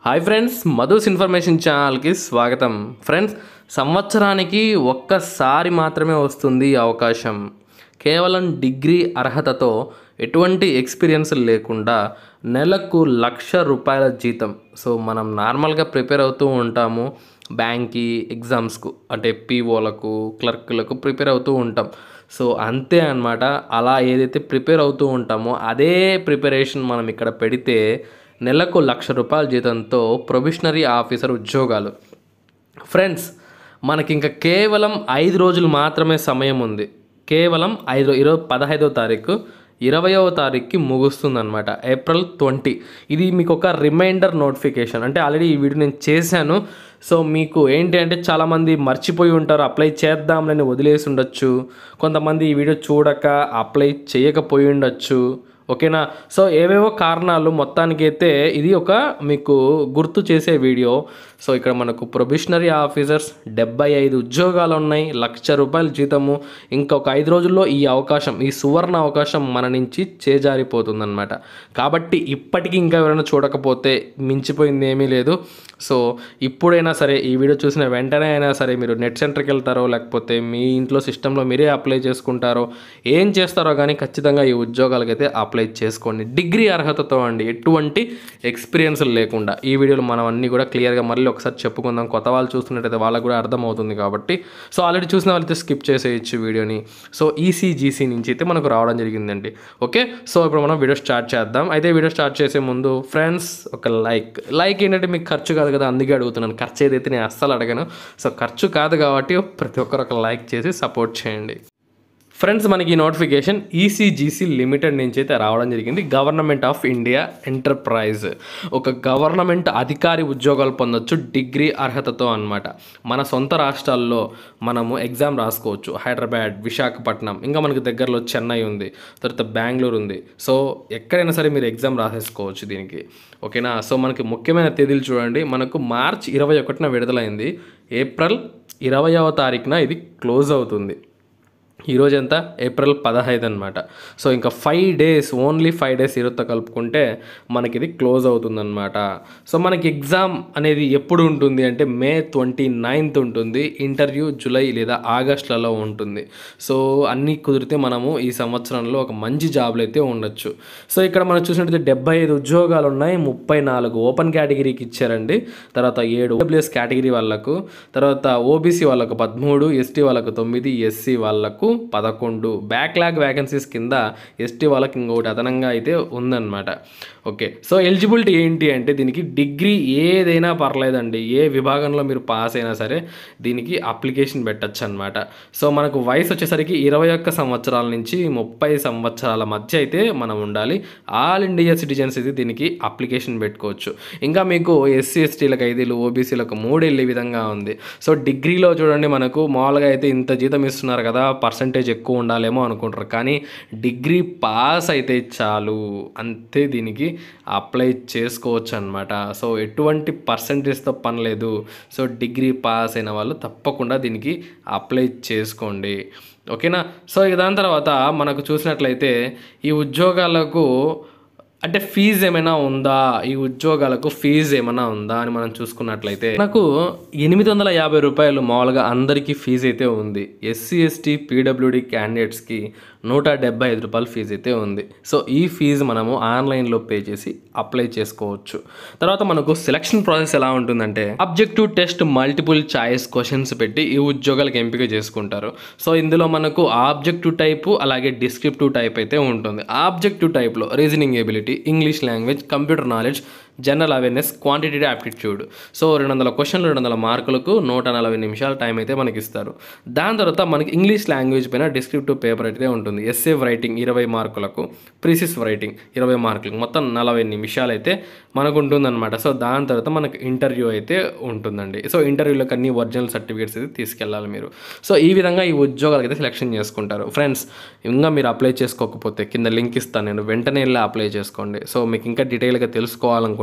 hi friends మధుస్ information ఛానల్కి స్వాగతం friends సంవత్సరానికి ఒక్కసారి మాత్రమే వస్తుంది ఈ అవకాశం కేవలం డిగ్రీ అర్హతతో ఎటువంటి ఎక్స్పీరియన్స్ లేకుండా నెలకు లక్ష రూపాయల జీతం సో మనం నార్మల్గా ప్రిపేర్ అవుతూ ఉంటాము బ్యాంక్కి ఎగ్జామ్స్కు అంటే పీఓలకు క్లర్క్లకు ప్రిపేర్ అవుతూ ఉంటాం సో అంతే అన్నమాట అలా ఏదైతే ప్రిపేర్ అవుతూ ఉంటామో అదే ప్రిపరేషన్ మనం ఇక్కడ పెడితే నెలకు లక్ష రూపాయల జీతంతో ప్రొబిషనరీ ఆఫీసర్ ఉద్యోగాలు ఫ్రెండ్స్ మనకి ఇంకా కేవలం ఐదు రోజులు మాత్రమే సమయం ఉంది కేవలం ఐదు ఇరవై పదహైదవ తారీఖు ఇరవయవ తారీఖుకి ముగుస్తుందన్నమాట ఏప్రిల్ ట్వంటీ ఇది మీకు ఒక రిమైండర్ నోటిఫికేషన్ అంటే ఆల్రెడీ ఈ వీడియో నేను చేశాను సో మీకు ఏంటి అంటే చాలామంది మర్చిపోయి ఉంటారు అప్లై చేద్దాంలని వదిలేసి ఉండొచ్చు కొంతమంది ఈ వీడియో చూడక అప్లై చేయకపోయి ఉండొచ్చు ఓకేనా సో ఏవేవో కారణాలు మొత్తానికైతే ఇది ఒక మీకు గుర్తు చేసే వీడియో సో ఇక్కడ మనకు ప్రొబిషనరీ ఆఫీసర్స్ డెబ్బై ఐదు ఉద్యోగాలు ఉన్నాయి లక్ష రూపాయల జీతము ఇంకొక ఐదు రోజుల్లో ఈ అవకాశం ఈ సువర్ణ అవకాశం మన నుంచి చేజారిపోతుందన్నమాట కాబట్టి ఇప్పటికీ ఇంకా ఎవరైనా చూడకపోతే మించిపోయింది ఏమీ లేదు సో ఇప్పుడైనా సరే ఈ వీడియో చూసిన వెంటనే అయినా సరే మీరు నెట్ సెంటర్కి వెళ్తారో లేకపోతే మీ ఇంట్లో సిస్టంలో మీరే అప్లై చేసుకుంటారో ఏం చేస్తారో కానీ ఖచ్చితంగా ఈ ఉద్యోగాలకైతే అప్లై చేసుకోండి డిగ్రీ అర్హతతో అండి ఎటువంటి ఎక్స్పీరియన్స్ లేకుండా ఈ వీడియోలో మనం అన్నీ కూడా క్లియర్గా మళ్ళీ ఒకసారి చెప్పుకుందాం కొత్త వాళ్ళు చూస్తున్నట్టయితే వాళ్ళకు కూడా అర్థమవుతుంది కాబట్టి సో ఆల్రెడీ చూసిన వాళ్ళైతే స్కిప్ చేసేయచ్చు వీడియోని సో ఈసీజీసీ నుంచి అయితే మనకు రావడం జరిగిందండి ఓకే సో ఇప్పుడు మనం వీడియో స్టార్ట్ చేద్దాం అయితే వీడియో స్టార్ట్ చేసే ముందు ఫ్రెండ్స్ ఒక లైక్ లైక్ ఏంటంటే మీకు ఖర్చు కాదు కదా అందుకే అడుగుతున్నాను ఖర్చు ఏదైతే నేను అస్సలు అడగను సో ఖర్చు కాదు కాబట్టి ప్రతి ఒక్కరు ఒక లైక్ చేసి సపోర్ట్ చేయండి ఫ్రెండ్స్ మనకి ఈ నోటిఫికేషన్ ఈసీజీసీ లిమిటెడ్ నుంచి అయితే రావడం జరిగింది గవర్నమెంట్ ఆఫ్ ఇండియా ఎంటర్ప్రైజ్ ఒక గవర్నమెంట్ అధికారి ఉద్యోగాలు పొందొచ్చు డిగ్రీ అర్హతతో అన్నమాట మన సొంత రాష్ట్రాల్లో మనము ఎగ్జామ్ రాసుకోవచ్చు హైదరాబాద్ విశాఖపట్నం ఇంకా మనకి దగ్గరలో చెన్నై ఉంది తర్వాత బెంగళూరు ఉంది సో ఎక్కడైనా సరే మీరు ఎగ్జామ్ రాసేసుకోవచ్చు దీనికి ఓకేనా సో మనకి ముఖ్యమైన తేదీలు చూడండి మనకు మార్చ్ ఇరవై ఒకటిన విడుదలైంది ఏప్రిల్ ఇరవయవ తారీఖున ఇది క్లోజ్ అవుతుంది ఈరోజు ఎంత ఏప్రిల్ పదహైదు అనమాట సో ఇంకా five days only five days ఈరోజుతో కలుపుకుంటే మనకి ఇది క్లోజ్ అవుతుందన్నమాట సో మనకి ఎగ్జామ్ అనేది ఎప్పుడు ఉంటుంది అంటే మే ట్వంటీ నైన్త్ ఉంటుంది ఇంటర్వ్యూ జూలై లేదా ఆగస్టులలో ఉంటుంది సో అన్నీ కుదిరితే మనము ఈ సంవత్సరంలో ఒక మంచి జాబ్లు అయితే ఉండొచ్చు సో ఇక్కడ మనం చూసినట్టయితే డెబ్బై ఐదు ఉద్యోగాలు ఉన్నాయి ముప్పై నాలుగు ఓపెన్ కేటగిరీకి ఇచ్చారండి తర్వాత ఏడు డబ్ల్యూఎస్ కేటగిరీ వాళ్ళకు తర్వాత ఓబీసీ వాళ్ళకు పదమూడు ఎస్టీ వాళ్ళకు తొమ్మిది ఎస్సీ వాళ్ళకు పదకొండు బ్యాక్లాగ్ వ్యాకెన్సీస్ కింద ఎస్టీ వాళ్ళకి ఇంకొకటి అదనంగా అయితే ఉందన్నమాట ఓకే సో ఎలిజిబిలిటీ ఏంటి అంటే దీనికి డిగ్రీ ఏదైనా పర్లేదండి ఏ విభాగంలో మీరు పాస్ అయినా సరే దీనికి అప్లికేషన్ పెట్టచ్చు అనమాట సో మనకు వయసు వచ్చేసరికి ఇరవై ఒక్క సంవత్సరాల నుంచి ముప్పై సంవత్సరాల మధ్య అయితే మనం ఉండాలి ఆల్ ఇండియా సిటిజన్స్ ఇది దీనికి అప్లికేషన్ పెట్టుకోవచ్చు ఇంకా మీకు ఎస్సీ ఎస్టీలకు ఐదేళ్ళు ఓబీసీలకు మూడేళ్ళు ఈ విధంగా ఉంది సో డిగ్రీలో చూడండి మనకు మామూలుగా అయితే ఇంత జీతం ఇస్తున్నారు కదా పర్సంటేజ్ ఎక్కువ ఉండాలేమో అనుకుంటారు కానీ డిగ్రీ పాస్ అయితే చాలు అంతే దీనికి అప్లై చేసుకోవచ్చు అనమాట సో ఎటువంటి పర్సంటేజ్తో పని లేదు సో డిగ్రీ పాస్ అయిన వాళ్ళు తప్పకుండా దీనికి అప్లై చేసుకోండి ఓకేనా సో ఇక దాని తర్వాత మనకు చూసినట్లయితే ఈ ఉద్యోగాలకు అంటే ఫీజు ఏమైనా ఉందా ఈ ఉద్యోగాలకు ఫీజు ఏమైనా ఉందా అని మనం చూసుకున్నట్లయితే నాకు ఎనిమిది వందల యాభై రూపాయలు మామూలుగా అందరికీ ఫీజు అయితే ఉంది ఎస్సీ ఎస్టీ పీడబ్ల్యూడి క్యాండిడేట్స్కి నూట డెబ్బై ఐదు రూపాయల ఫీజు అయితే ఉంది సో ఈ ఫీజు మనము ఆన్లైన్లో పే చేసి అప్లై చేసుకోవచ్చు తర్వాత మనకు సెలక్షన్ ప్రాసెస్ ఎలా ఉంటుందంటే objective test multiple choice questions పెట్టి ఈ ఉద్యోగాలకు ఎంపిక చేసుకుంటారు సో ఇందులో మనకు ఆబ్జెక్టివ్ టైపు అలాగే డిస్క్రిప్టివ్ టైప్ అయితే ఉంటుంది ఆబ్జెక్టివ్ టైప్లో reasoning ability English language computer knowledge general awareness quantitative aptitude so రెండు వందల క్వశ్చన్లు రెండు వందల మార్కులకు నూట నలభై నిమిషాల టైం అయితే మనకి ఇస్తారు దాని తర్వాత మనకి ఇంగ్లీష్ లాంగ్వేజ్ పైన డిస్క్రిప్టివ్ పేపర్ అయితే ఉంటుంది ఎస్ఏ రైటింగ్ ఇరవై మార్కులకు ప్రీసిస్ రైటింగ్ ఇరవై మార్కులకు మొత్తం నలభై నిమిషాలు అయితే మనకు ఉంటుందన్నమాట సో దాని తర్వాత మనకు ఇంటర్వ్యూ అయితే ఉంటుందండి సో ఇంటర్వ్యూలోకి అన్ని ఒరిజినల్ సర్టిఫికేట్స్ అయితే తీసుకెళ్ళాలి మీరు సో ఈ విధంగా ఈ ఉద్యోగాలకు అయితే సెలెక్షన్ చేసుకుంటారు ఫ్రెండ్స్ ఇంకా మీరు అప్లై చేసుకోకపోతే కింద లింక్ ఇస్తాను నేను వెంటనే వెళ్ళి అప్లై చేసుకోండి సో మీకు ఇంకా డీటెయిల్గా తెలుసుకోవాలనుకుంటే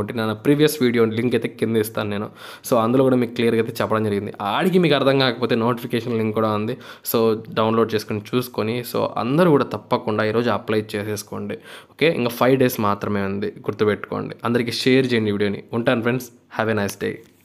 చేయాలనుకుంటున్నాను ప్రీవియస్ వీడియో లింక్ అయితే కింద ఇస్తాను నేను సో అందులో కూడా మీకు క్లియర్గా అయితే చెప్పడం జరిగింది ఆడికి మీకు అర్థం కాకపోతే నోటిఫికేషన్ లింక్ కూడా ఉంది సో డౌన్లోడ్ చేసుకొని చూసుకొని సో అందరూ కూడా తప్పకుండా ఈరోజు అప్లై చేసేసుకోండి ఓకే ఇంకా ఫైవ్ డేస్ మాత్రమే ఉంది గుర్తుపెట్టుకోండి అందరికీ షేర్ చేయండి ఈ వీడియోని ఉంటాను friends have a nice day